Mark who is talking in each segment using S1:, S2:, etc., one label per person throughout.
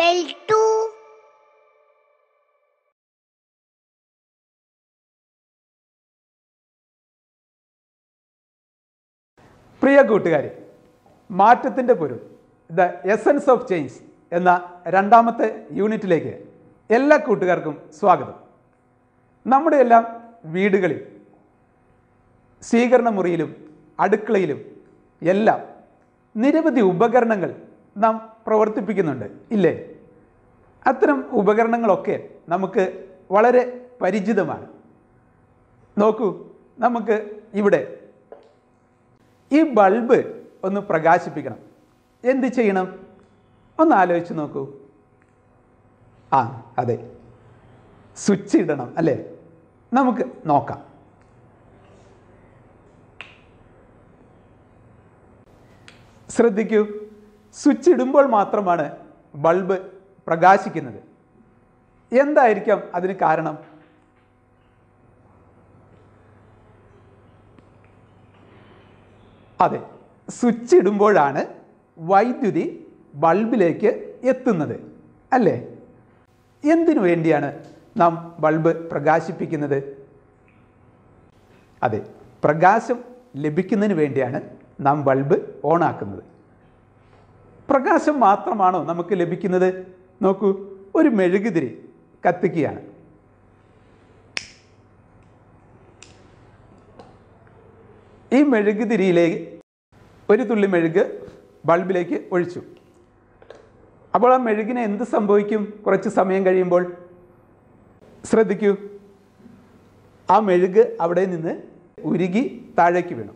S1: L2
S2: പ്രിയ കൂട്ടുകാരെ മാറ്റത്തിൻ്റെ പൊരുൾ ദ എസൻസ് ഓഫ് ചേഞ്ച് എന്ന രണ്ടാമത്തെ യൂണിറ്റിലേക്ക് എല്ലാ കൂട്ടുകാർക്കും സ്വാഗതം നമ്മുടെ എല്ലാം വീടുകളിൽ സ്വീകരണ മുറിയിലും അടുക്കളയിലും എല്ലാം നിരവധി ഉപകരണങ്ങൾ നാം പ്രവർത്തിപ്പിക്കുന്നുണ്ട് ഇല്ലേ അത്തരം ഉപകരണങ്ങളൊക്കെ നമുക്ക് വളരെ പരിചിതമാണ് നോക്കൂ നമുക്ക് ഇവിടെ ഈ ബൾബ് ഒന്ന് പ്രകാശിപ്പിക്കണം എന്ത് ചെയ്യണം ഒന്ന് ആലോചിച്ച് നോക്കൂ ആ അതെ സ്വിച്ച് ഇടണം അല്ലേ നമുക്ക് നോക്കാം ശ്രദ്ധിക്കൂ സ്വിച്ച് ഇടുമ്പോൾ മാത്രമാണ് ബൾബ് പ്രകാശിക്കുന്നത് എന്തായിരിക്കാം അതിന് കാരണം അതെ സ്വിച്ച് ഇടുമ്പോഴാണ് വൈദ്യുതി ബൾബിലേക്ക് എത്തുന്നത് അല്ലേ എന്തിനു വേണ്ടിയാണ് നാം ബൾബ് പ്രകാശിപ്പിക്കുന്നത് അതെ പ്രകാശം ലഭിക്കുന്നതിന് വേണ്ടിയാണ് നാം ബൾബ് ഓണാക്കുന്നത് പ്രകാശം മാത്രമാണോ നമുക്ക് ലഭിക്കുന്നത് നോക്കൂ ഒരു മെഴുകുതിരി കത്തിക്കുകയാണ് ഈ മെഴുകുതിരിയിലേക്ക് ഒരു തുള്ളി മെഴുക് ബൾബിലേക്ക് ഒഴിച്ചു അപ്പോൾ ആ മെഴുകിന് എന്ത് സംഭവിക്കും കുറച്ച് സമയം കഴിയുമ്പോൾ ശ്രദ്ധിക്കൂ ആ മെഴുക് അവിടെ നിന്ന് ഉരുകി താഴേക്ക് വീണു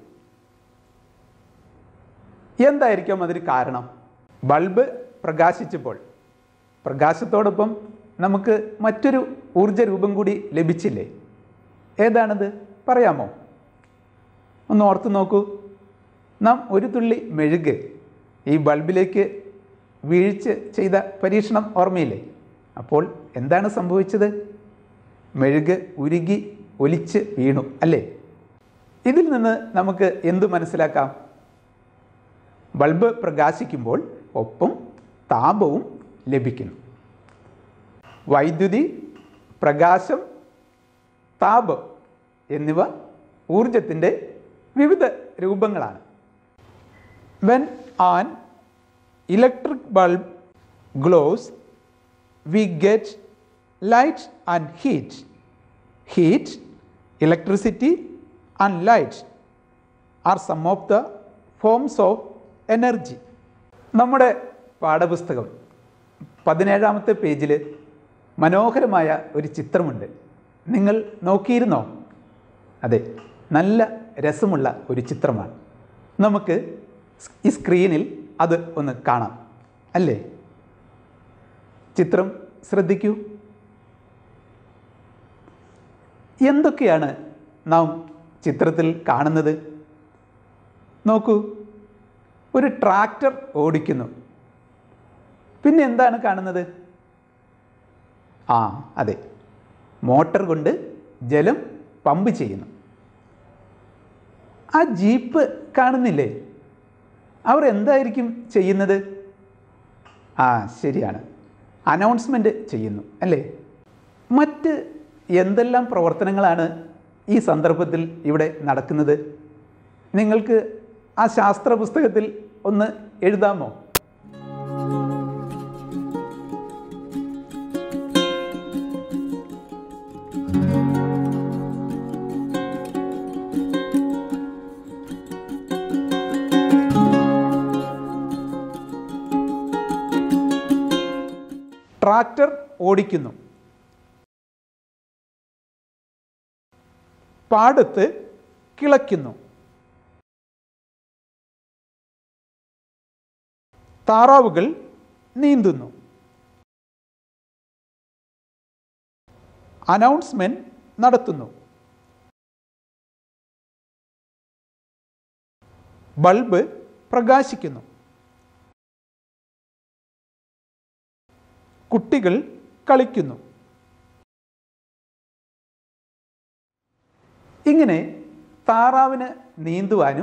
S2: എന്തായിരിക്കും അതിന് കാരണം ബൾബ് പ്രകാശിച്ചപ്പോൾ പ്രകാശത്തോടൊപ്പം നമുക്ക് മറ്റൊരു ഊർജ രൂപം കൂടി ലഭിച്ചില്ലേ ഏതാണത് പറയാമോ ഒന്ന് ഓർത്ത് നോക്കൂ നാം ഒരു തുള്ളി മെഴുക് ഈ ബൾബിലേക്ക് വീഴ്ച ചെയ്ത പരീക്ഷണം ഓർമ്മയില്ലേ അപ്പോൾ എന്താണ് സംഭവിച്ചത് മെഴുക് ഉരുകി ഒലിച്ച് വീണു അല്ലേ ഇതിൽ നിന്ന് നമുക്ക് എന്തു മനസ്സിലാക്കാം ബൾബ് പ്രകാശിക്കുമ്പോൾ ഒപ്പം താപവും ലഭിക്കുന്നു വൈദ്യുതി പ്രകാശം താപം എന്നിവ ഊർജത്തിൻ്റെ വിവിധ രൂപങ്ങളാണ് when an electric bulb glows we get light and heat heat electricity and light are some of the forms of energy നമ്മുടെ പാഠപുസ്തകം പതിനേഴാമത്തെ പേജിൽ മനോഹരമായ ഒരു ചിത്രമുണ്ട് നിങ്ങൾ നോക്കിയിരുന്നോ അതെ നല്ല രസമുള്ള ഒരു ചിത്രമാണ് നമുക്ക് ഈ സ്ക്രീനിൽ അത് ഒന്ന് കാണാം അല്ലേ ചിത്രം ശ്രദ്ധിക്കൂ എന്തൊക്കെയാണ് നാം ചിത്രത്തിൽ കാണുന്നത് നോക്കൂ ഒരു ട്രാക്ടർ ഓടിക്കുന്നു പിന്നെ എന്താണ് കാണുന്നത് ആ അതെ മോട്ടർ കൊണ്ട് ജലം പമ്പ് ചെയ്യുന്നു ആ ജീപ്പ് കാണുന്നില്ലേ അവർ എന്തായിരിക്കും ചെയ്യുന്നത് ആ ശരിയാണ് അനൗൺസ്മെൻ്റ് ചെയ്യുന്നു അല്ലേ മറ്റ് എന്തെല്ലാം പ്രവർത്തനങ്ങളാണ് ഈ സന്ദർഭത്തിൽ ഇവിടെ നടക്കുന്നത് നിങ്ങൾക്ക് ആ ശാസ്ത്ര പുസ്തകത്തിൽ ഒന്ന് എഴുതാമോ ട്രാക്ടർ ഓടിക്കുന്നു പാടത്ത് കിളയ്ക്കുന്നു താറാവുകൾ നീന്തുന്നു അനൗൺസ്മെന്റ് നടത്തുന്നു ബൾബ് പ്രകാശിക്കുന്നു കുട്ടികൾ കളിക്കുന്നു ഇങ്ങനെ താറാവിന് നീന്തുവാനും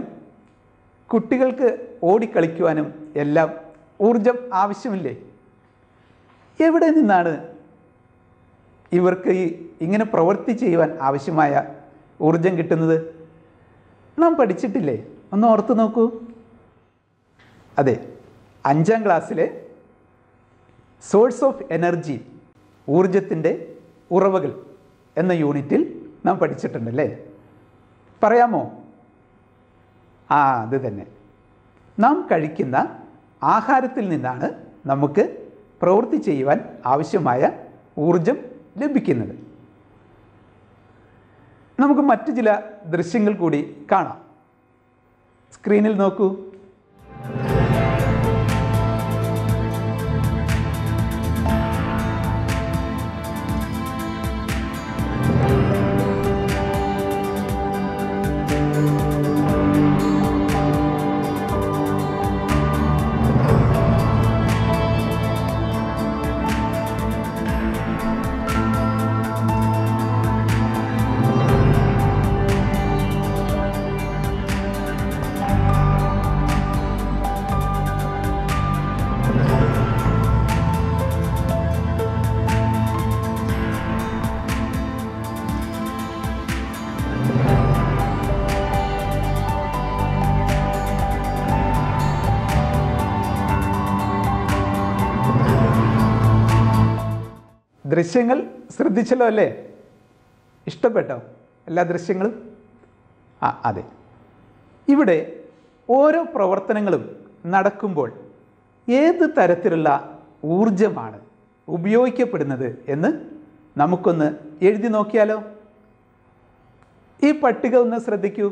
S2: കുട്ടികൾക്ക് ഓടിക്കളിക്കുവാനും എല്ലാം ഊർജം ആവശ്യമില്ലേ എവിടെ നിന്നാണ് ഇവർക്ക് ഈ ഇങ്ങനെ പ്രവൃത്തി ചെയ്യുവാൻ ആവശ്യമായ ഊർജം കിട്ടുന്നത് നാം പഠിച്ചിട്ടില്ലേ ഒന്ന് ഓർത്ത് നോക്കൂ അതെ അഞ്ചാം ക്ലാസ്സിലെ സോഴ്സ് ഓഫ് എനർജി ഊർജത്തിൻ്റെ ഉറവകൾ എന്ന യൂണിറ്റിൽ നാം പഠിച്ചിട്ടുണ്ടല്ലേ പറയാമോ ആ അത് തന്നെ നാം കഴിക്കുന്ന ആഹാരത്തിൽ നിന്നാണ് നമുക്ക് പ്രവൃത്തി ചെയ്യുവാൻ ആവശ്യമായ ഊർജം ലഭിക്കുന്നത് നമുക്ക് മറ്റു ചില ദൃശ്യങ്ങൾ കൂടി കാണാം സ്ക്രീനിൽ നോക്കൂ ദൃശ്യങ്ങൾ ശ്രദ്ധിച്ചല്ലോ അല്ലേ ഇഷ്ടപ്പെട്ടോ എല്ലാ ദൃശ്യങ്ങളും ആ അതെ ഇവിടെ ഓരോ പ്രവർത്തനങ്ങളും നടക്കുമ്പോൾ ഏത് തരത്തിലുള്ള ഊർജമാണ് ഉപയോഗിക്കപ്പെടുന്നത് എന്ന് നമുക്കൊന്ന് എഴുതി നോക്കിയാലോ ഈ പട്ടിക ഒന്ന് ശ്രദ്ധിക്കൂ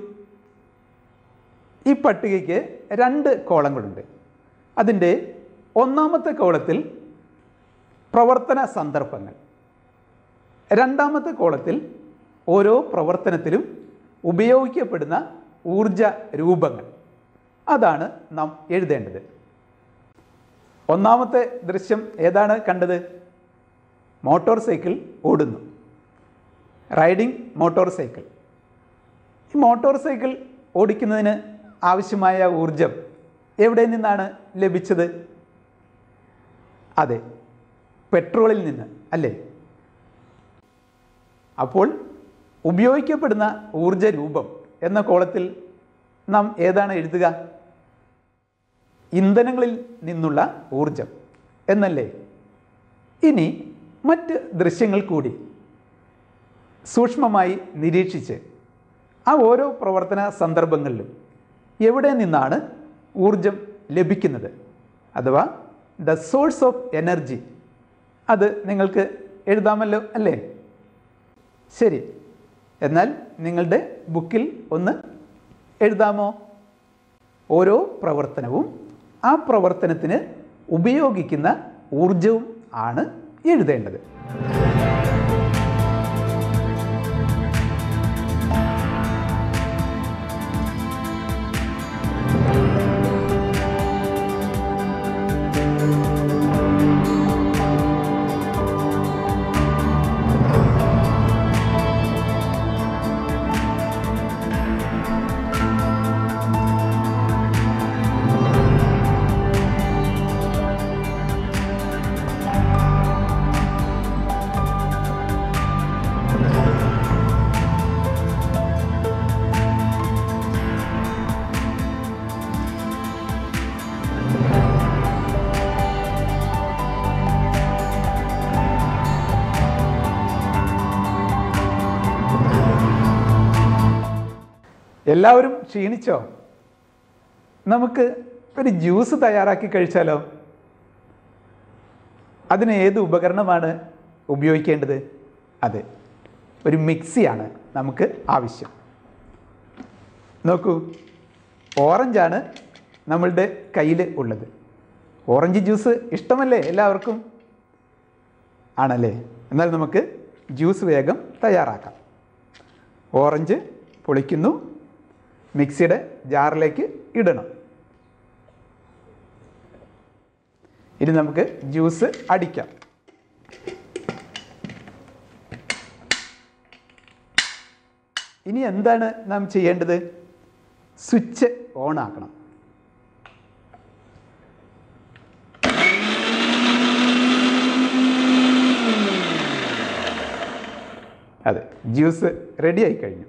S2: ഈ പട്ടികയ്ക്ക് രണ്ട് കോളങ്ങളുണ്ട് അതിൻ്റെ ഒന്നാമത്തെ കോളത്തിൽ പ്രവർത്തന സന്ദർഭങ്ങൾ രണ്ടാമത്തെ കോളത്തിൽ ഓരോ പ്രവർത്തനത്തിലും ഉപയോഗിക്കപ്പെടുന്ന ഊർജ രൂപങ്ങൾ അതാണ് നാം എഴുതേണ്ടത് ഒന്നാമത്തെ ദൃശ്യം ഏതാണ് കണ്ടത് മോട്ടോർ സൈക്കിൾ ഓടുന്നു റൈഡിംഗ് മോട്ടോർ സൈക്കിൾ ഈ മോട്ടോർ സൈക്കിൾ ഓടിക്കുന്നതിന് ആവശ്യമായ ഊർജം എവിടെ നിന്നാണ് ലഭിച്ചത് അതെ പെട്രോളിൽ നിന്ന് അല്ലേ അപ്പോൾ ഉപയോഗിക്കപ്പെടുന്ന ഊർജ രൂപം എന്ന കോളത്തിൽ നാം ഏതാണ് എഴുതുക ഇന്ധനങ്ങളിൽ നിന്നുള്ള ഊർജം എന്നല്ലേ ഇനി മറ്റ് ദൃശ്യങ്ങൾ കൂടി സൂക്ഷ്മമായി നിരീക്ഷിച്ച് ആ ഓരോ പ്രവർത്തന സന്ദർഭങ്ങളിലും എവിടെ നിന്നാണ് ഊർജം ലഭിക്കുന്നത് അഥവാ ദ സോഴ്സ് ഓഫ് എനർജി അത് നിങ്ങൾക്ക് എഴുതാമല്ലോ അല്ലേ ശരി എന്നാൽ നിങ്ങളുടെ ബുക്കിൽ ഒന്ന് എഴുതാമോ ഓരോ പ്രവർത്തനവും ആ പ്രവർത്തനത്തിന് ഉപയോഗിക്കുന്ന ഊർജവും ആണ് എഴുതേണ്ടത് എല്ലാവരും ക്ഷീണിച്ചോ നമുക്ക് ഒരു ജ്യൂസ് തയ്യാറാക്കി കഴിച്ചാലോ അതിന് ഏത് ഉപകരണമാണ് ഉപയോഗിക്കേണ്ടത് അതെ ഒരു മിക്സിയാണ് നമുക്ക് ആവശ്യം നോക്കൂ ഓറഞ്ചാണ് നമ്മളുടെ കയ്യിൽ ഉള്ളത് ഓറഞ്ച് ജ്യൂസ് ഇഷ്ടമല്ലേ എല്ലാവർക്കും ആണല്ലേ എന്നാൽ നമുക്ക് ജ്യൂസ് വേഗം തയ്യാറാക്കാം ഓറഞ്ച് പൊളിക്കുന്നു മിക്സിയുടെ ജാറിലേക്ക് ഇടണം ഇനി നമുക്ക് ജ്യൂസ് അടിക്കാം ഇനി എന്താണ് നാം ചെയ്യേണ്ടത് സ്വിച്ച് ഓൺ ആക്കണം അതെ ജ്യൂസ് റെഡിയായി കഴിഞ്ഞു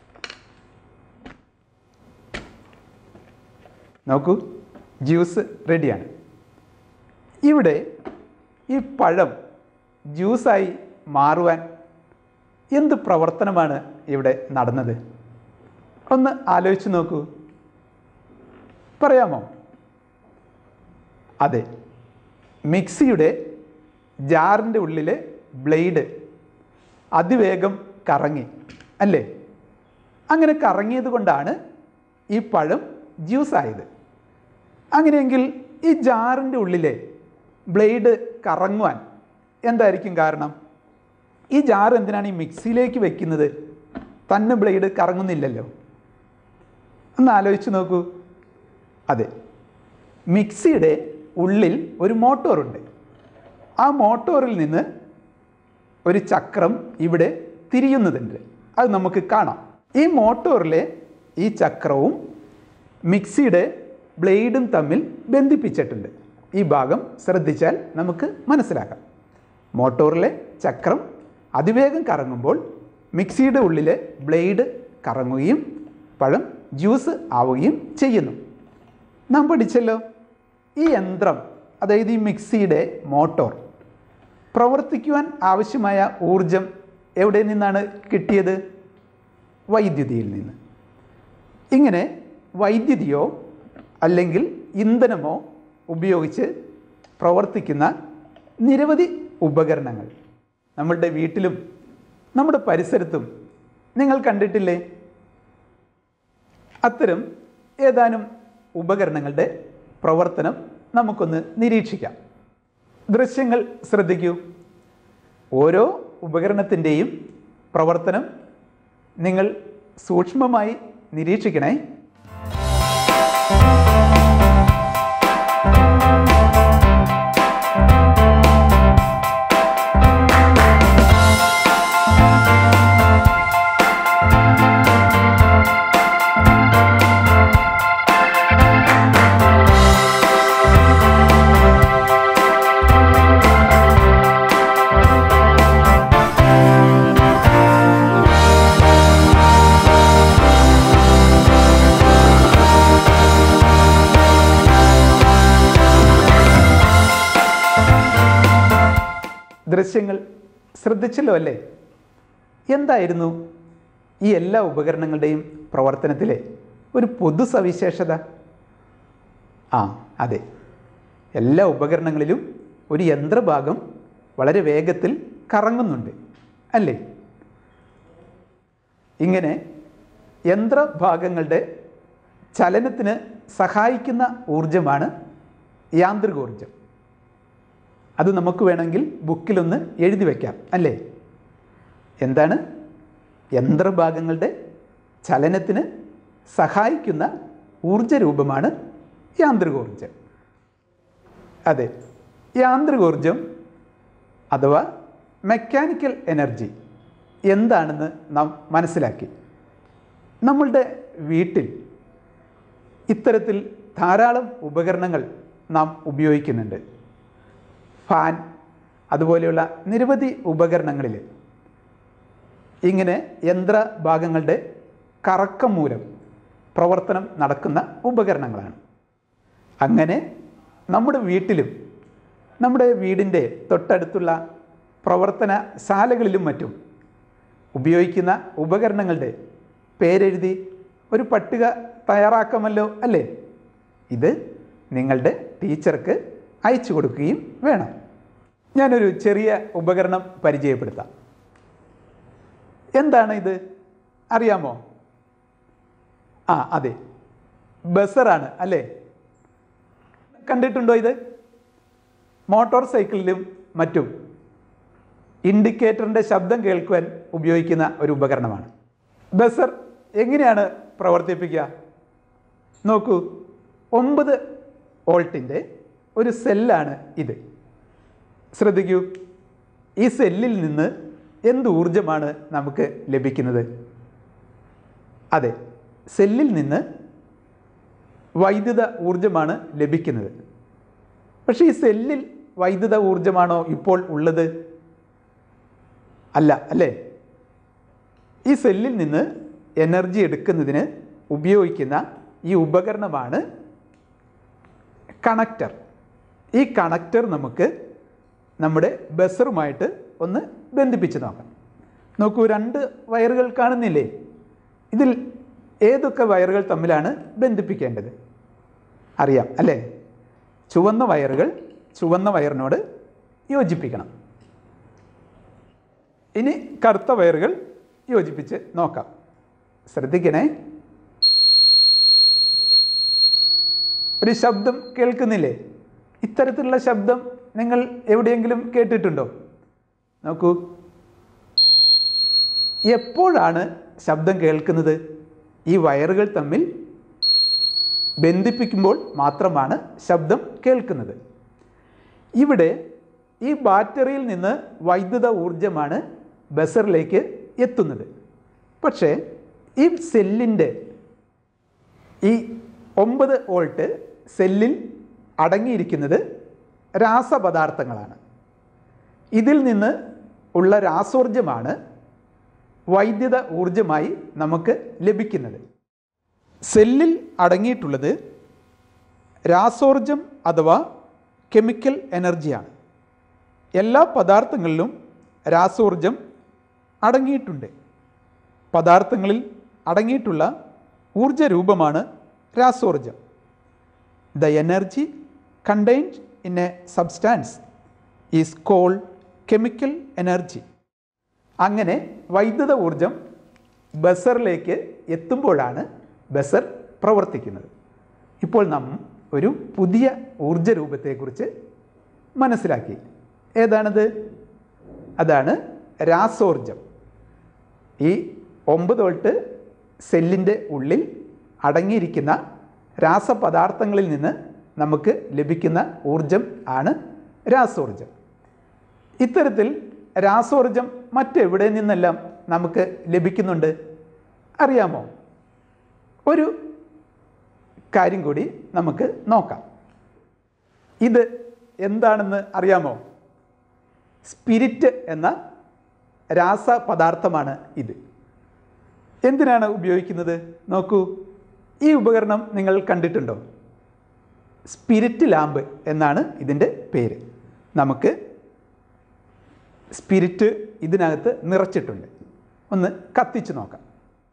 S2: നോക്കൂ ജ്യൂസ് റെഡിയാണ് ഇവിടെ ഈ പഴം ജ്യൂസായി മാറുവാൻ എന്ത് പ്രവർത്തനമാണ് ഇവിടെ നടന്നത് ഒന്ന് ആലോചിച്ച് നോക്കൂ പറയാമോ അതെ മിക്സിയുടെ ജാറിൻ്റെ ഉള്ളിലെ ബ്ലേഡ് അതിവേഗം കറങ്ങി അല്ലേ അങ്ങനെ കറങ്ങിയത് കൊണ്ടാണ് ഈ പഴം ജ്യൂസ് ആയത് അങ്ങനെയെങ്കിൽ ഈ ജാറിൻ്റെ ഉള്ളിലെ ബ്ലേഡ് കറങ്ങുവാൻ എന്തായിരിക്കും കാരണം ഈ ജാർ എന്തിനാണ് ഈ മിക്സിയിലേക്ക് വെക്കുന്നത് തന്നെ ബ്ലേഡ് കറങ്ങുന്നില്ലല്ലോ ഒന്ന് ആലോചിച്ച് നോക്കൂ അതെ മിക്സിയുടെ ഉള്ളിൽ ഒരു മോട്ടോറുണ്ട് ആ മോട്ടോറിൽ നിന്ന് ഒരു ചക്രം ഇവിടെ തിരിയുന്നതുണ്ട് അത് നമുക്ക് കാണാം ഈ മോട്ടോറിലെ ഈ ചക്രവും മിക്സിയുടെ ബ്ലേഡും തമ്മിൽ ബന്ധിപ്പിച്ചിട്ടുണ്ട് ഈ ഭാഗം ശ്രദ്ധിച്ചാൽ നമുക്ക് മനസ്സിലാക്കാം മോട്ടോറിലെ ചക്രം അതിവേഗം കറങ്ങുമ്പോൾ മിക്സിയുടെ ഉള്ളിലെ ബ്ലേഡ് കറങ്ങുകയും പഴം ജ്യൂസ് ആവുകയും ചെയ്യുന്നു നാം പഠിച്ചല്ലോ ഈ യന്ത്രം അതായത് ഈ മിക്സിയുടെ മോട്ടോർ പ്രവർത്തിക്കുവാൻ ആവശ്യമായ ഊർജം എവിടെ നിന്നാണ് കിട്ടിയത് വൈദ്യുതിയിൽ നിന്ന് ഇങ്ങനെ വൈദ്യുതിയോ അല്ലെങ്കിൽ ഇന്ധനമോ ഉപയോഗിച്ച് പ്രവർത്തിക്കുന്ന നിരവധി ഉപകരണങ്ങൾ നമ്മളുടെ വീട്ടിലും നമ്മുടെ പരിസരത്തും നിങ്ങൾ കണ്ടിട്ടില്ലേ അത്തരം ഏതാനും ഉപകരണങ്ങളുടെ പ്രവർത്തനം നമുക്കൊന്ന് നിരീക്ഷിക്കാം ദൃശ്യങ്ങൾ ശ്രദ്ധിക്കൂ ഓരോ ഉപകരണത്തിൻ്റെയും പ്രവർത്തനം നിങ്ങൾ സൂക്ഷ്മമായി നിരീക്ഷിക്കണേ ദൃശ്യങ്ങൾ ശ്രദ്ധിച്ചല്ലോ അല്ലേ എന്തായിരുന്നു ഈ എല്ലാ ഉപകരണങ്ങളുടെയും പ്രവർത്തനത്തിലെ ഒരു പൊതു സവിശേഷത ആ അതെ എല്ലാ ഉപകരണങ്ങളിലും ഒരു യന്ത്രഭാഗം വളരെ വേഗത്തിൽ കറങ്ങുന്നുണ്ട് അല്ലേ ഇങ്ങനെ യന്ത്രഭാഗങ്ങളുടെ ചലനത്തിന് സഹായിക്കുന്ന ഊർജമാണ് യാന്ത്രികോർജം അത് നമുക്ക് വേണമെങ്കിൽ ബുക്കിലൊന്ന് എഴുതി വയ്ക്കാം അല്ലേ എന്താണ് യന്ത്രഭാഗങ്ങളുടെ ചലനത്തിന് സഹായിക്കുന്ന ഊർജരൂപമാണ് യാന്ത്രികോർജം അതെ യാന്ത്രികോർജം അഥവാ മെക്കാനിക്കൽ എനർജി എന്താണെന്ന് നാം മനസ്സിലാക്കി നമ്മളുടെ വീട്ടിൽ ഇത്തരത്തിൽ ധാരാളം ഉപകരണങ്ങൾ നാം ഉപയോഗിക്കുന്നുണ്ട് ഫാൻ അതുപോലെയുള്ള നിരവധി ഉപകരണങ്ങളിൽ ഇങ്ങനെ യന്ത്രഭാഗങ്ങളുടെ കറക്കം മൂലം പ്രവർത്തനം നടക്കുന്ന ഉപകരണങ്ങളാണ് അങ്ങനെ നമ്മുടെ വീട്ടിലും നമ്മുടെ വീടിൻ്റെ തൊട്ടടുത്തുള്ള പ്രവർത്തനശാലകളിലും മറ്റും ഉപയോഗിക്കുന്ന ഉപകരണങ്ങളുടെ പേരെഴുതി ഒരു പട്ടിക തയ്യാറാക്കാമല്ലോ അല്ലേ ഇത് നിങ്ങളുടെ ടീച്ചർക്ക് അയച്ചു കൊടുക്കുകയും വേണം ഞാനൊരു ചെറിയ ഉപകരണം പരിചയപ്പെടുത്താം എന്താണ് ഇത് അറിയാമോ ആ അതെ ബസറാണ് അല്ലേ കണ്ടിട്ടുണ്ടോ ഇത് മോട്ടോർ സൈക്കിളിലും മറ്റും ഇൻഡിക്കേറ്ററിൻ്റെ ശബ്ദം കേൾക്കുവാൻ ഉപയോഗിക്കുന്ന ഒരു ഉപകരണമാണ് ബസർ എങ്ങനെയാണ് പ്രവർത്തിപ്പിക്കുക നോക്കൂ ഒമ്പത് വോൾട്ടിൻ്റെ ഒരു സെല്ലാണ് ഇത് ശ്രദ്ധിക്കൂ ഈ സെല്ലിൽ നിന്ന് എന്ത് ഊർജമാണ് നമുക്ക് ലഭിക്കുന്നത് അതെ സെല്ലിൽ നിന്ന് വൈദ്യുത ഊർജമാണ് ലഭിക്കുന്നത് പക്ഷേ ഈ സെല്ലിൽ വൈദ്യുത ഊർജമാണോ ഇപ്പോൾ ഉള്ളത് അല്ല അല്ലേ ഈ സെല്ലിൽ നിന്ന് എനർജി എടുക്കുന്നതിന് ഉപയോഗിക്കുന്ന ഈ ഉപകരണമാണ് കണക്ടർ ഈ കണക്ടർ നമുക്ക് നമ്മുടെ ബസറുമായിട്ട് ഒന്ന് ബന്ധിപ്പിച്ച് നോക്കാം നോക്കൂ രണ്ട് വയറുകൾ കാണുന്നില്ലേ ഇതിൽ ഏതൊക്കെ വയറുകൾ തമ്മിലാണ് ബന്ധിപ്പിക്കേണ്ടത് അറിയാം അല്ലേ ചുവന്ന വയറുകൾ ചുവന്ന വയറിനോട് യോജിപ്പിക്കണം ഇനി കറുത്ത വയറുകൾ യോജിപ്പിച്ച് നോക്കാം ശ്രദ്ധിക്കണേ ഒരു ശബ്ദം കേൾക്കുന്നില്ലേ ഇത്തരത്തിലുള്ള ശബ്ദം നിങ്ങൾ എവിടെയെങ്കിലും കേട്ടിട്ടുണ്ടോ നോക്കൂ എപ്പോഴാണ് ശബ്ദം കേൾക്കുന്നത് ഈ വയറുകൾ തമ്മിൽ ബന്ധിപ്പിക്കുമ്പോൾ മാത്രമാണ് ശബ്ദം കേൾക്കുന്നത് ഇവിടെ ഈ ബാറ്ററിയിൽ നിന്ന് വൈദ്യുത ഊർജമാണ് ബസറിലേക്ക് എത്തുന്നത് പക്ഷേ ഈ സെല്ലിൻ്റെ ഈ ഒമ്പത് വോൾട്ട് സെല്ലിൽ അടങ്ങിയിരിക്കുന്നത് രാസപദാർത്ഥങ്ങളാണ് ഇതിൽ നിന്ന് ഉള്ള രാസോർജമാണ് വൈദ്യുത ഊർജമായി നമുക്ക് ലഭിക്കുന്നത് സെല്ലിൽ അടങ്ങിയിട്ടുള്ളത് രാസോർജം അഥവാ കെമിക്കൽ എനർജിയാണ് എല്ലാ പദാർത്ഥങ്ങളിലും രാസോർജം അടങ്ങിയിട്ടുണ്ട് പദാർത്ഥങ്ങളിൽ അടങ്ങിയിട്ടുള്ള ഊർജ രൂപമാണ് രാസോർജം the energy contained in a substance is called chemical energy അങ്ങനെ വൈദ്യുത ഊർജം ബസറിലേക്ക് എത്തുമ്പോഴാണ് ബസർ പ്രവർത്തിക്കുന്നത് ഇപ്പോൾ നാം ഒരു പുതിയ ഊർജ രൂപത്തെക്കുറിച്ച് മനസ്സിലാക്കി ഏതാണത് അതാണ് രാസോർജം ഈ ഒമ്പത് വോൾട്ട് സെല്ലിൻ്റെ ഉള്ളിൽ അടങ്ങിയിരിക്കുന്ന രാസപദാർത്ഥങ്ങളിൽ നിന്ന് നമുക്ക് ലഭിക്കുന്ന ഊർജം ആണ് രാസോർജം ഇത്തരത്തിൽ രാസോർജം മറ്റെവിടെ നിന്നെല്ലാം നമുക്ക് ലഭിക്കുന്നുണ്ട് അറിയാമോ ഒരു കാര്യം കൂടി നമുക്ക് നോക്കാം ഇത് എന്താണെന്ന് അറിയാമോ സ്പിരിറ്റ് എന്ന രാസപദാർത്ഥമാണ് ഇത് എന്തിനാണ് ഉപയോഗിക്കുന്നത് നോക്കൂ ഈ ഉപകരണം നിങ്ങൾ കണ്ടിട്ടുണ്ടോ സ്പിരിറ്റ് ലാമ്പ് എന്നാണ് ഇതിൻ്റെ പേര് നമുക്ക് സ്പിരിറ്റ് ഇതിനകത്ത് നിറച്ചിട്ടുണ്ട് ഒന്ന് കത്തിച്ച് നോക്കാം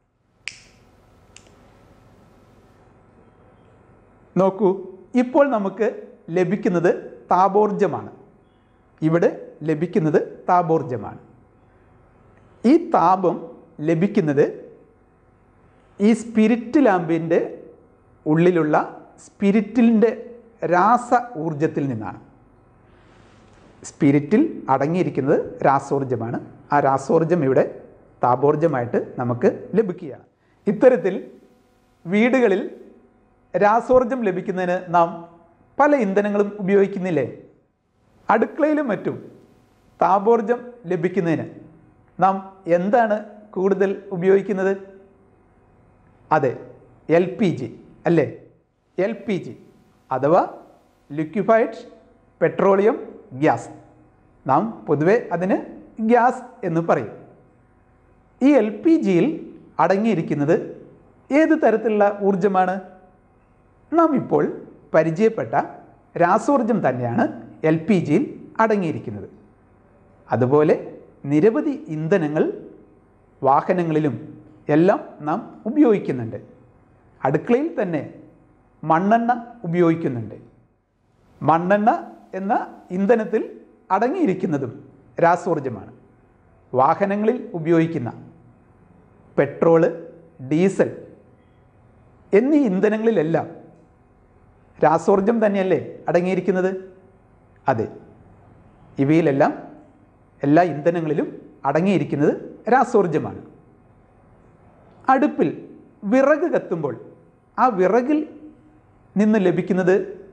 S2: നോക്കൂ ഇപ്പോൾ നമുക്ക് ലഭിക്കുന്നത് താപോർജമാണ് ഇവിടെ ലഭിക്കുന്നത് താപോർജമാണ് ഈ താപം ലഭിക്കുന്നത് ഈ സ്പിരിറ്റ് ലാമ്പിൻ്റെ ഉള്ളിലുള്ള സ്പിരിറ്റിൻ്റെ രാസ ഊർജത്തിൽ നിന്നാണ് സ്പിരിറ്റിൽ അടങ്ങിയിരിക്കുന്നത് രാസോർജമാണ് ആ രാസോർജം ഇവിടെ താപോർജമായിട്ട് നമുക്ക് ലഭിക്കുകയാണ് ഇത്തരത്തിൽ വീടുകളിൽ രാസോർജം ലഭിക്കുന്നതിന് നാം പല ഇന്ധനങ്ങളും ഉപയോഗിക്കുന്നില്ലേ അടുക്കളയിലും മറ്റും താപോർജം ലഭിക്കുന്നതിന് നാം എന്താണ് കൂടുതൽ ഉപയോഗിക്കുന്നത് അതെ എൽ പി ജി അല്ലേ എൽ പി ജി അഥവാ ലിക്വിഫൈഡ് പെട്രോളിയം ഗ്യാസ് നാം പൊതുവെ അതിന് ഗ്യാസ് എന്ന് പറയും ഈ എൽ പി ജിയിൽ അടങ്ങിയിരിക്കുന്നത് ഏത് തരത്തിലുള്ള ഊർജമാണ് നാം ഇപ്പോൾ പരിചയപ്പെട്ട രാസോർജം തന്നെയാണ് എൽ പി ജിയിൽ അടങ്ങിയിരിക്കുന്നത് അതുപോലെ നിരവധി ഇന്ധനങ്ങൾ വാഹനങ്ങളിലും എല്ലാം നാം ഉപയോഗിക്കുന്നുണ്ട് അടുക്കളയിൽ തന്നെ മണ്ണെണ്ണ ഉപയോഗിക്കുന്നുണ്ട് മണ്ണെണ്ണ എന്ന ഇന്ധനത്തിൽ അടങ്ങിയിരിക്കുന്നതും രാസോർജമാണ് വാഹനങ്ങളിൽ ഉപയോഗിക്കുന്ന പെട്രോള് ഡീസൽ എന്നീ ഇന്ധനങ്ങളിലെല്ലാം രാസോർജം തന്നെയല്ലേ അടങ്ങിയിരിക്കുന്നത് അതെ ഇവയിലെല്ലാം എല്ലാ ഇന്ധനങ്ങളിലും അടങ്ങിയിരിക്കുന്നത് രാസോർജമാണ് അടുപ്പിൽ വിറക് കത്തുമ്പോൾ ആ വിറകിൽ നിന്ന് ലഭിക്കുന്നത്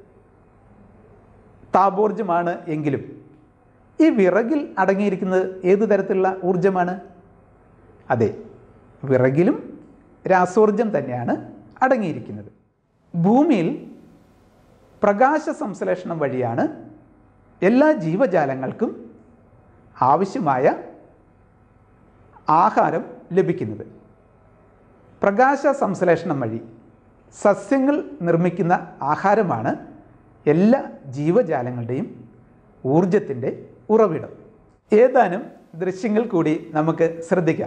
S2: താപോർജമാണ് എങ്കിലും ഈ വിറകിൽ അടങ്ങിയിരിക്കുന്നത് ഏതു തരത്തിലുള്ള ഊർജമാണ് അതെ വിറകിലും രാസോർജം തന്നെയാണ് അടങ്ങിയിരിക്കുന്നത് ഭൂമിയിൽ പ്രകാശ സംശ്ലേഷണം വഴിയാണ് എല്ലാ ജീവജാലങ്ങൾക്കും ആവശ്യമായ ആഹാരം ലഭിക്കുന്നത് പ്രകാശ സംശ്ലേഷണം വഴി സസ്യങ്ങൾ നിർമ്മിക്കുന്ന ആഹാരമാണ് എല്ലാ ജീവജാലങ്ങളുടെയും ഊർജത്തിൻ്റെ ഉറവിടം ഏതാനും ദൃശ്യങ്ങൾ കൂടി നമുക്ക് ശ്രദ്ധിക്കാം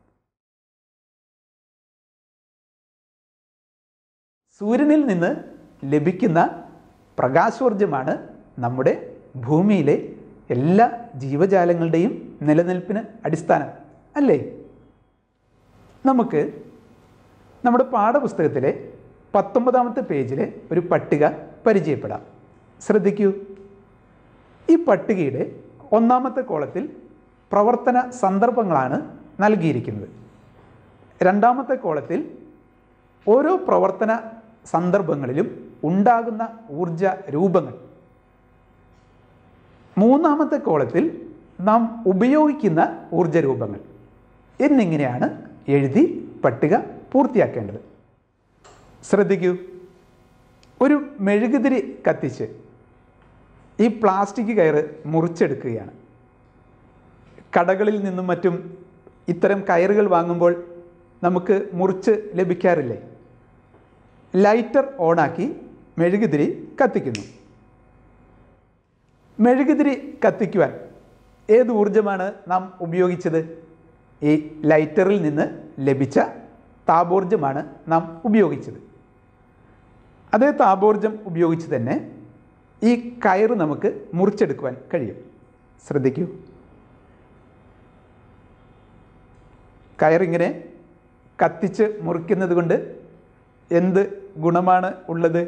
S2: സൂര്യനിൽ നിന്ന് ലഭിക്കുന്ന പ്രകാശോർജമാണ് നമ്മുടെ ഭൂമിയിലെ എല്ലാ ജീവജാലങ്ങളുടെയും നിലനിൽപ്പിന് അടിസ്ഥാനം അല്ലേ നമുക്ക് നമ്മുടെ പാഠപുസ്തകത്തിലെ പത്തൊമ്പതാമത്തെ പേജിലെ ഒരു പട്ടിക പരിചയപ്പെടാം ശ്രദ്ധിക്കൂ ഈ പട്ടികയുടെ ഒന്നാമത്തെ കോളത്തിൽ പ്രവർത്തന സന്ദർഭങ്ങളാണ് നൽകിയിരിക്കുന്നത് രണ്ടാമത്തെ കോളത്തിൽ ഓരോ പ്രവർത്തന സന്ദർഭങ്ങളിലും ഉണ്ടാകുന്ന ഊർജ രൂപങ്ങൾ മൂന്നാമത്തെ കോളത്തിൽ നാം ഉപയോഗിക്കുന്ന ഊർജ രൂപങ്ങൾ എന്നിങ്ങനെയാണ് എഴുതി പട്ടിക പൂർത്തിയാക്കേണ്ടത് ശ്രദ്ധിക്കൂ ഒരു മെഴുകുതിരി കത്തിച്ച് ഈ പ്ലാസ്റ്റിക് കയറ് മുറിച്ചെടുക്കുകയാണ് കടകളിൽ നിന്നും മറ്റും ഇത്തരം കയറുകൾ വാങ്ങുമ്പോൾ നമുക്ക് മുറിച്ച് ലഭിക്കാറില്ലേ ലൈറ്റർ ഓണാക്കി മെഴുകുതിരി കത്തിക്കുന്നു മെഴുകുതിരി കത്തിക്കുവാൻ ഏത് ഊർജമാണ് നാം ഉപയോഗിച്ചത് ഈ ലൈറ്ററിൽ നിന്ന് ലഭിച്ച താപോർജമാണ് നാം ഉപയോഗിച്ചത് അതേ താപോർജം ഉപയോഗിച്ച് തന്നെ ഈ കയറ് നമുക്ക് മുറിച്ചെടുക്കുവാൻ കഴിയും ശ്രദ്ധിക്കൂ കയറിങ്ങനെ കത്തിച്ച് മുറിക്കുന്നത് കൊണ്ട് എന്ത് ഗുണമാണ് ഉള്ളത്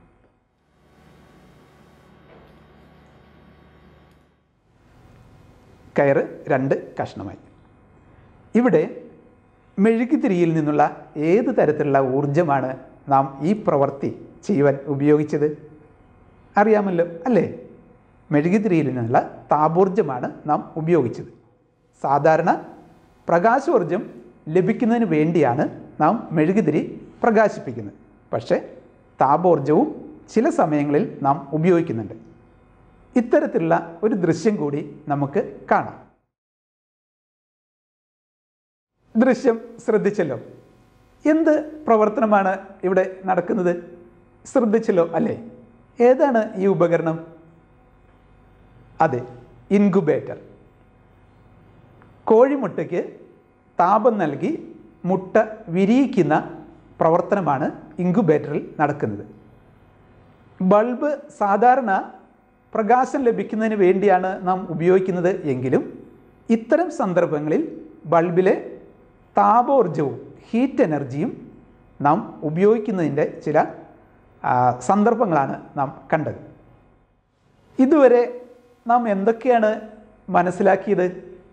S2: കയറ് രണ്ട് കഷ്ണമായി ഇവിടെ മെഴുകുതിരിയിൽ നിന്നുള്ള ഏത് തരത്തിലുള്ള ഊർജമാണ് നാം ഈ പ്രവൃത്തി ചെയ്യുവാൻ ഉപയോഗിച്ചത് അറിയാമല്ലോ അല്ലേ മെഴുകുതിരിയിൽ നിന്നുള്ള താപോർജമാണ് നാം ഉപയോഗിച്ചത് സാധാരണ പ്രകാശോർജം ലഭിക്കുന്നതിന് വേണ്ടിയാണ് നാം മെഴുകുതിരി പ്രകാശിപ്പിക്കുന്നത് പക്ഷേ താപോർജവും ചില സമയങ്ങളിൽ നാം ഉപയോഗിക്കുന്നുണ്ട് ഇത്തരത്തിലുള്ള ഒരു ദൃശ്യം കൂടി നമുക്ക് കാണാം ദൃശ്യം ശ്രദ്ധിച്ചല്ലോ എന്ത് പ്രവർത്തനമാണ് ഇവിടെ നടക്കുന്നത് ശ്രദ്ധിച്ചല്ലോ അല്ലേ ഏതാണ് ഈ ഉപകരണം അതെ ഇൻകുബേറ്റർ കോഴിമുട്ടയ്ക്ക് താപം നൽകി മുട്ട വിരിയിക്കുന്ന പ്രവർത്തനമാണ് ഇൻകുബേറ്ററിൽ നടക്കുന്നത് ബൾബ് സാധാരണ പ്രകാശം ലഭിക്കുന്നതിന് വേണ്ടിയാണ് നാം ഉപയോഗിക്കുന്നത് എങ്കിലും ഇത്തരം സന്ദർഭങ്ങളിൽ ബൾബിലെ താപോർജവും ഹീറ്റ് എനർജിയും നാം ഉപയോഗിക്കുന്നതിൻ്റെ ചില ആ, സന്ദർഭങ്ങളാണ് നാം കണ്ടത് ഇതുവരെ നാം എന്തൊക്കെയാണ് മനസ്സിലാക്കിയത്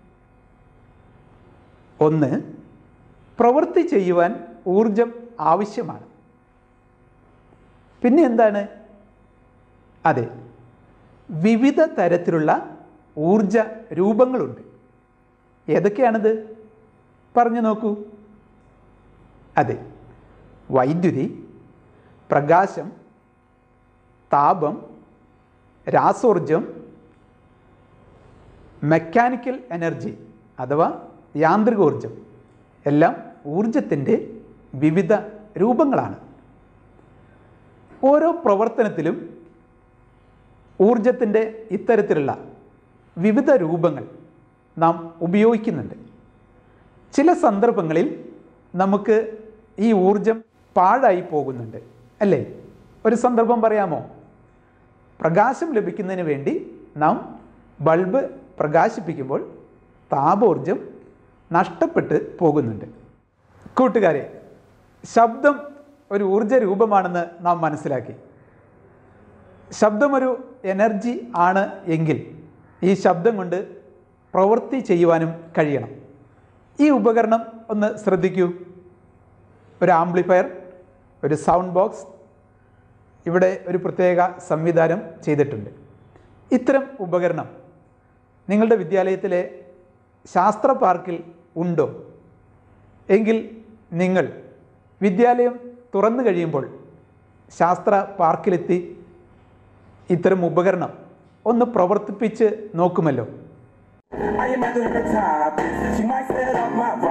S2: ഒന്ന് പ്രവൃത്തി ചെയ്യുവാൻ ഊർജം ആവശ്യമാണ് പിന്നെ എന്താണ് അതെ വിവിധ തരത്തിലുള്ള ഊർജ രൂപങ്ങളുണ്ട് ഏതൊക്കെയാണിത് പറഞ്ഞു നോക്കൂ അതെ വൈദ്യുതി പ്രകാശം താപം രാസോർജം മെക്കാനിക്കൽ എനർജി അഥവാ യാന്ത്രികോർജം എല്ലാം ഊർജത്തിൻ്റെ വിവിധ രൂപങ്ങളാണ് ഓരോ പ്രവർത്തനത്തിലും ഊർജത്തിൻ്റെ ഇത്തരത്തിലുള്ള വിവിധ രൂപങ്ങൾ നാം ഉപയോഗിക്കുന്നുണ്ട് ചില സന്ദർഭങ്ങളിൽ നമുക്ക് ഈ ഊർജം പാഴായി പോകുന്നുണ്ട് അല്ലേ ഒരു സന്ദർഭം പറയാമോ പ്രകാശം ലഭിക്കുന്നതിന് വേണ്ടി നാം ബൾബ് പ്രകാശിപ്പിക്കുമ്പോൾ താപോർജം നഷ്ടപ്പെട്ട് പോകുന്നുണ്ട് കൂട്ടുകാരെ ശബ്ദം ഒരു ഊർജ രൂപമാണെന്ന് നാം മനസ്സിലാക്കി ശബ്ദം ഒരു എനർജി ആണ് എങ്കിൽ ഈ ശബ്ദം കൊണ്ട് പ്രവൃത്തി ചെയ്യുവാനും കഴിയണം ഈ ഉപകരണം ഒന്ന് ശ്രദ്ധിക്കൂ ഒരു ആംപ്ലിഫയർ ഒരു സൗണ്ട് ബോക്സ് ഇവിടെ ഒരു പ്രത്യേക സംവിധാനം ചെയ്തിട്ടുണ്ട് ഇത്തരം ഉപകരണം നിങ്ങളുടെ വിദ്യാലയത്തിലെ ശാസ്ത്ര പാർക്കിൽ ഉണ്ടോ എങ്കിൽ നിങ്ങൾ വിദ്യാലയം തുറന്നു കഴിയുമ്പോൾ ശാസ്ത്ര പാർക്കിലെത്തി ഇത്തരം ഉപകരണം ഒന്ന് പ്രവർത്തിപ്പിച്ച് നോക്കുമല്ലോ
S1: I am at the top. She might set up my rock.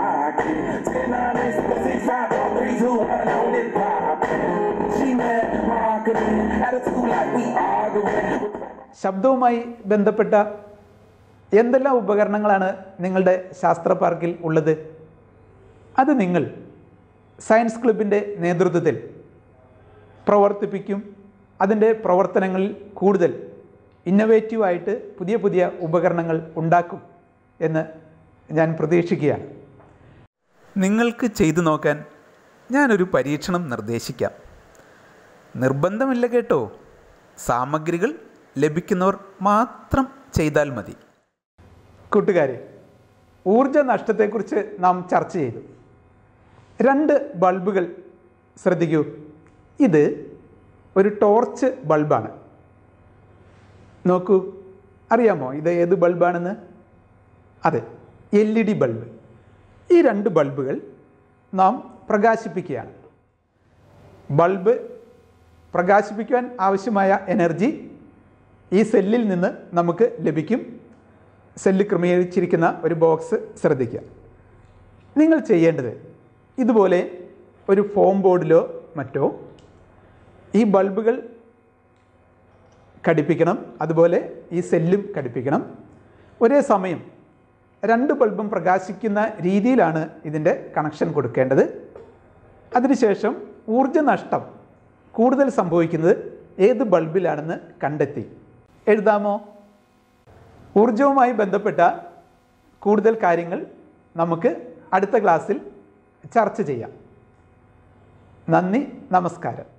S1: Ten, nine, eight, seven, six, five, four, three, two, one, on it pop. She mad, marketing, attitude like we arguing.
S2: ശബ്ദവുമായി ബന്ധപ്പെട്ട എന്തെല്ലാം ഉപകരണങ്ങളാണ് നിങ്ങളുടെ ശാസ്ത്ര പാർക്കിൽ ഉള്ളത് അത് നിങ്ങൾ science ക്ലബിൻ്റെ നേതൃത്വത്തിൽ പ്രവർത്തിപ്പിക്കും അതിൻ്റെ പ്രവർത്തനങ്ങളിൽ കൂടുതൽ ഇന്നവേറ്റീവായിട്ട് പുതിയ പുതിയ ഉപകരണങ്ങൾ ഉണ്ടാക്കും എന്ന് ഞാൻ പ്രതീക്ഷിക്കുകയാണ് നിങ്ങൾക്ക് ചെയ്തു നോക്കാൻ ഞാനൊരു പരീക്ഷണം നിർദ്ദേശിക്കാം നിർബന്ധമില്ല കേട്ടോ സാമഗ്രികൾ ലഭിക്കുന്നവർ മാത്രം ചെയ്താൽ മതി കൂട്ടുകാരെ ഊർജ നഷ്ടത്തെക്കുറിച്ച് നാം ചർച്ച ചെയ്തു രണ്ട് ബൾബുകൾ ശ്രദ്ധിക്കൂ ഇത് ഒരു ടോർച്ച് ബൾബാണ് നോക്കൂ അറിയാമോ ഇത് ഏത് ബൾബാണെന്ന് അതെ എൽ ഇ ഡി ബൾബ് ഈ രണ്ട് ബൾബുകൾ നാം പ്രകാശിപ്പിക്കുകയാണ് ബൾബ് പ്രകാശിപ്പിക്കുവാൻ ആവശ്യമായ എനർജി ഈ സെല്ലിൽ നിന്ന് നമുക്ക് ലഭിക്കും സെല്ല് ക്രമീകരിച്ചിരിക്കുന്ന ഒരു ബോക്സ് ശ്രദ്ധിക്കുക നിങ്ങൾ ചെയ്യേണ്ടത് ഇതുപോലെ ഒരു ഫോം ബോർഡിലോ മറ്റോ ഈ ബൾബുകൾ ഘടിപ്പിക്കണം അതുപോലെ ഈ സെല്ലും ഘടിപ്പിക്കണം ഒരേ സമയം രണ്ട് ബൾബും പ്രകാശിക്കുന്ന രീതിയിലാണ് ഇതിൻ്റെ കണക്ഷൻ കൊടുക്കേണ്ടത് അതിനുശേഷം ഊർജ്ജ നഷ്ടം കൂടുതൽ സംഭവിക്കുന്നത് ഏത് ബൾബിലാണെന്ന് കണ്ടെത്തി എഴുതാമോ ഊർജവുമായി ബന്ധപ്പെട്ട കൂടുതൽ കാര്യങ്ങൾ നമുക്ക് അടുത്ത ക്ലാസ്സിൽ ചർച്ച ചെയ്യാം നന്ദി നമസ്കാരം